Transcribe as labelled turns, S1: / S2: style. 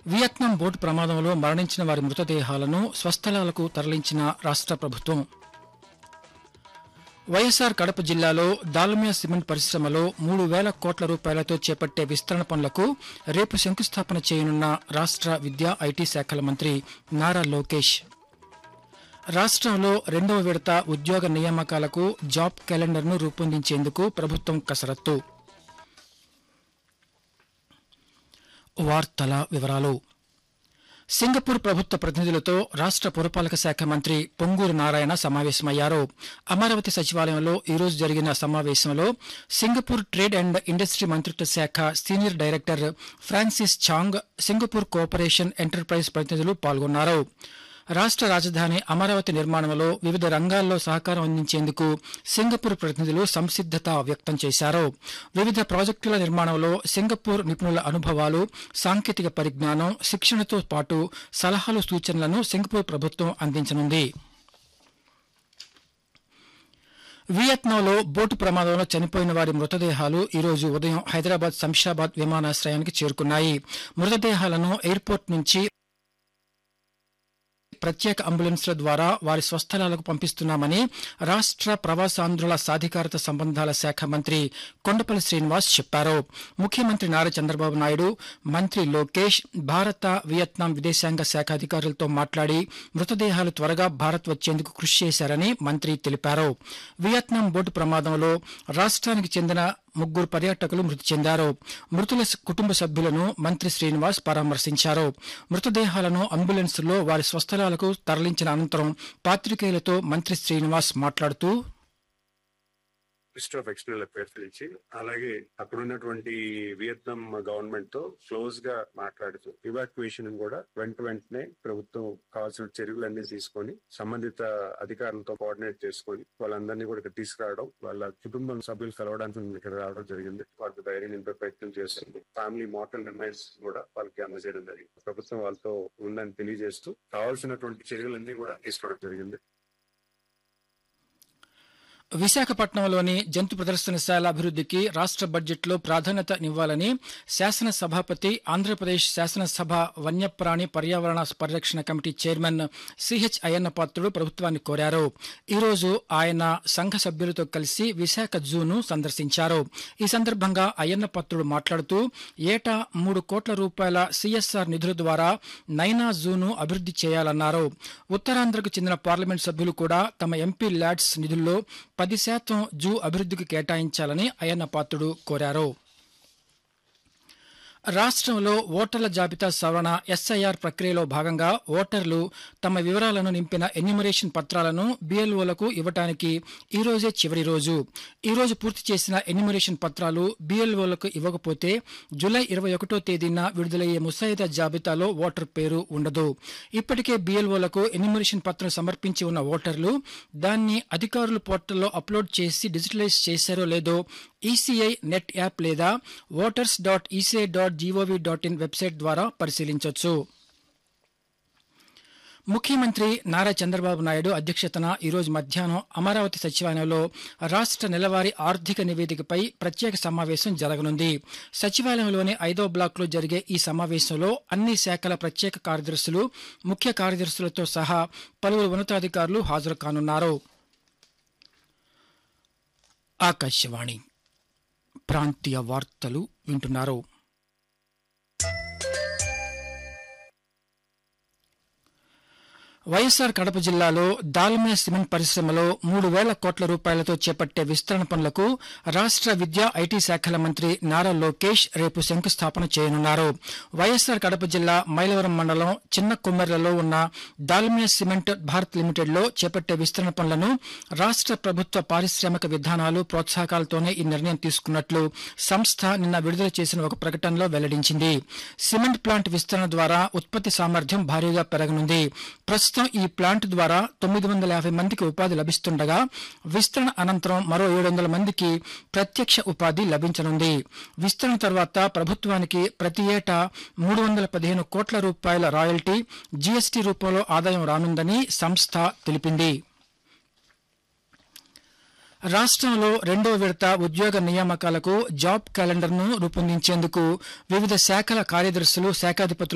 S1: Vietnam boat ప్రమాదంలో మరణించిన వారి మృతదేహాలను స్వస్థలాలకు తరలించిన రాష్ట్ర ప్రభుత్వం వైఎస్సార్ కడప జిల్లాలో దాల్మియా సిమెంట్ పరిశ్రమలో మూడు వేల కోట్ల రూపాయలతో చేపట్టే విస్తరణ పనులకు రేపు శంకుస్థాపన చేయనున్న రాష్ట్ర విద్యా ఐటీ శాఖల మంత్రి నారా లోకేష్ రాష్ట్రంలో రెండవ విడత ఉద్యోగ నియామకాలకు జాబ్ క్యాలెండర్ను రూపొందించేందుకు ప్రభుత్వం కసరత్తు వార్తల వివరాలు సింగపూర్ ప్రభుత్వ ప్రతినిధులతో రాష్ట్ర పురపాలక శాఖ మంత్రి పొంగూరు నారాయణ సమావేశమయ్యారు అమరావతి సచివాలయంలో ఈ రోజు జరిగిన సమావేశంలో సింగపూర్ ట్రేడ్ అండ్ ఇండస్ట్రీ మంత్రిత్వ శాఖ senior director Francis Chang Singapore cooperation enterprise ప్రతినిధులు పాల్గొన్నారు రాష్ట్ర రాజధాని అమరావతి నిర్మాణంలో వివిధ రంగాల్లో సహకారం అందించేందుకు సింగపూర్ ప్రతినిధులు సంసిద్దత వ్యక్తం చేశారు వివిధ ప్రాజెక్టుల నిర్మాణంలో సింగపూర్ నిపుణుల అనుభవాలు సాంకేతిక పరిజ్ఞానం శిక్షణతో పాటు సలహాలు సూచనలను సింగపూర్ ప్రభుత్వం అందించనుంది వియత్నాంలో బోటు ప్రమాదంలో చనిపోయిన వారి మృతదేహాలు ఈ రోజు ఉదయం హైదరాబాద్ శంషాబాద్ విమానాశ్రయానికి చేరుకున్నాయి మృతదేహాలను ఎయిర్పోర్ట్ నుంచి ప్రత్యేక అంబులెన్స్ల ద్వారా వారి స్వస్థలాలకు పంపిస్తున్నామని రాష్ట్ర ప్రవాసాంధ్రుల సాధికారత సంబంధాల శాఖ మంత్రి కొండపల్లి శ్రీనివాస్ చెప్పారు ముఖ్యమంత్రి నారా చంద్రబాబు నాయుడు మంత్రి లోకేష్ భారత వియత్నాం విదేశాంగ శాఖ అధికారులతో మాట్లాడి మృతదేహాలు త్వరగా భారత్ వచ్చేందుకు కృషి చేశారని మంత్రి తెలిపారు వియత్నాం బోటు ప్రమాదంలో రాష్ట్రానికి చెందిన ముగ్గురు పర్యాటకులు మృతి చెందారు మృతుల స- కుటుంబ సభ్యులను మంత్రి శ్రీనివాస్ పరామర్శించారు మృతదేహాలను అంబులెన్సుల్లో వారి స్వస్థలాలకు తరలించిన అనంతరం పాత్రికేయులతో మంత్రి శ్రీనివాస్ మాట్లాడుతూ
S2: మినిస్టర్ ఆఫ్ ఎక్స్టర్నల్ అఫైర్స్ నుంచి అలాగే అక్కడ ఉన్నటువంటి వియత్నాం గవర్నమెంట్ తో క్లోజ్ గా మాట్లాడుతూ ఇవాక్యుయేషన్ కూడా వెంట వెంటనే ప్రభుత్వం కావాల్సిన చర్యలన్నీ తీసుకొని సంబంధిత అధికారులతో కోఆర్డినేట్ చేసుకొని వాళ్ళందరినీ కూడా ఇక్కడ తీసుకురావడం వాళ్ళ కుటుంబం సభ్యులు కలవడానికి ఇక్కడ రావడం జరిగింది వాళ్ళకి ధైర్యం నింపే ప్రయత్నం చేస్తుంది ఫ్యామిలీ మోటల్ రిమైన్స్ కూడా వాళ్ళకి అందజేయడం జరిగింది ప్రభుత్వం వాళ్ళతో ఉందని తెలియజేస్తూ కావాల్సినటువంటి చర్యలన్నీ కూడా తీసుకోవడం జరిగింది
S1: విశాఖపట్నంలోని జంతు ప్రదర్శనశాల అభివృద్ధికి రాష్ట్ర బడ్జెట్లో ప్రాధాన్యతనివ్వాలని శాసన సభాపతి ఆంధ్రప్రదేశ్ శాసనసభ వన్యప్రాణి పర్యావరణ పరిరక్షణ committee chairman CH Ayyanna Patrudu ప్రభుత్వాన్ని కోరారు ఈ రోజు ఆయన సంఘ సభ్యులతో కలిసి విశాఖ జూను సందర్శించారు ఈ సందర్భంగా అయ్యన్న పాత్రుడు మాట్లాడుతూ ఏటా మూడు కోట్ల రూపాయల సిఎస్ఆర్ నిధుల ద్వారా నైనా జూను అభివృద్ధి చేయాలన్నారు ఉత్తరాంధ్రకు చెందిన పార్లమెంట్ సభ్యులు కూడా తమ ఎంపీ ల్యాడ్స్ నిధుల్లో పది శాతం జూ అభివృద్ధికి కేటాయించాలని అయ్యన్న పాత్రుడు కోరారు రాష్ట్రంలో ఓటర్ల జాబితా సవరణ ఎస్ఐఆర్ ప్రక్రియలో భాగంగా ఓటర్లు తమ వివరాలను నింపిన ఎన్యూమరేషన్ పత్రాలను బిఎల్ఓలకు ఇవ్వటానికి ఈ రోజే చివరి రోజు ఈ రోజు పూర్తి చేసిన ఎన్యూమరేషన్ పత్రాలు బిఎల్ఓలకు ఇవ్వకపోతే జూలై ఇరవై ఒకటో తేదీన విడుదలయ్యే ముసాయిదా జాబితాలో ఓటర్ పేరు ఉండదు ఇప్పటికే బిఎల్ఓలకు ఎన్యూమరేషన్ పత్రం సమర్పించి ఉన్న ఓటర్లు దాన్ని అధికారుల పోర్టల్లో అప్లోడ్ చేసి డిజిటలైజ్ చేశారో లేదో ఈసీఐ నెట్ యాప్ లేదా voters dot ECI dot GOV dot in website ద్వారా పరిశీలించవచ్చు ముఖ్యమంత్రి నారా చంద్రబాబు నాయుడు అధ్యక్షతన ఈరోజు మధ్యాహ్నం అమరావతి సచివాలయంలో రాష్ట్ర నెలవారీ ఆర్థిక నివేదికపై ప్రత్యేక సమావేశం జరగనుంది సచివాలయంలోని ఐదో బ్లాక్లో జరిగే ఈ సమావేశంలో అన్ని శాఖల ప్రత్యేక కార్యదర్శులు ముఖ్య కార్యదర్శులతో సహా పలువురు ఉన్నతాధికారులు హాజరు కానున్నారు ఆకాశవాణి ప్రాంతీయ వార్తలు వింటున్నారు వైఎస్సార్ కడప జిల్లాలో దాల్మియా సిమెంట్ పరిశ్రమలో మూడు వేల కోట్ల రూపాయలతో చేపట్టే విస్తరణ పనులకు రాష్ట్ర విద్యా ఐటీ శాఖల మంత్రి నారా లోకేష్ రేపు శంకుస్థాపన చేయనున్నారు వైఎస్సార్ కడప జిల్లా మైలవరం మండలం చిన్న కొమ్మెర్లలో ఉన్న దాల్మియా సిమెంట్ భారత్ లిమిటెడ్ లో చేపట్టే విస్తరణ పనులను రాష్ట్ర ప్రభుత్వ పారిశ్రామిక విధానాలు ప్రోత్సాహకాలతోనే ఈ నిర్ణయం తీసుకున్నట్లు సంస్థ నిన్న విడుదల చేసిన ఒక ప్రకటనలో వెల్లడించింది సిమెంట్ ప్లాంట్ విస్తరణ ద్వారా ఉత్పత్తి సామర్థ్యం భారీగా పెరగనుంది ప్రస్తుతం ఈ ప్లాంట్ ద్వారా తొమ్మిది వందల యాభై మందికి ఉపాధి లభిస్తుండగా విస్తరణ అనంతరం మరో ఏడు వందల మందికి ప్రత్యక్ష ఉపాధి లభించనుంది విస్తరణ తర్వాత ప్రభుత్వానికి ప్రతి ఏటా మూడు వందల పదిహేను కోట్ల రూపాయల రాయల్టీ జీఎస్టీ రూపంలో ఆదాయం రానుందని సంస్థ తెలిపింది రాష్ట్రంలో రెండో విడత ఉద్యోగ నియామకాలకు జాబ్ క్యాలెండర్ను రూపొందించేందుకు వివిధ శాఖల కార్యదర్శులు శాఖాధిపతులు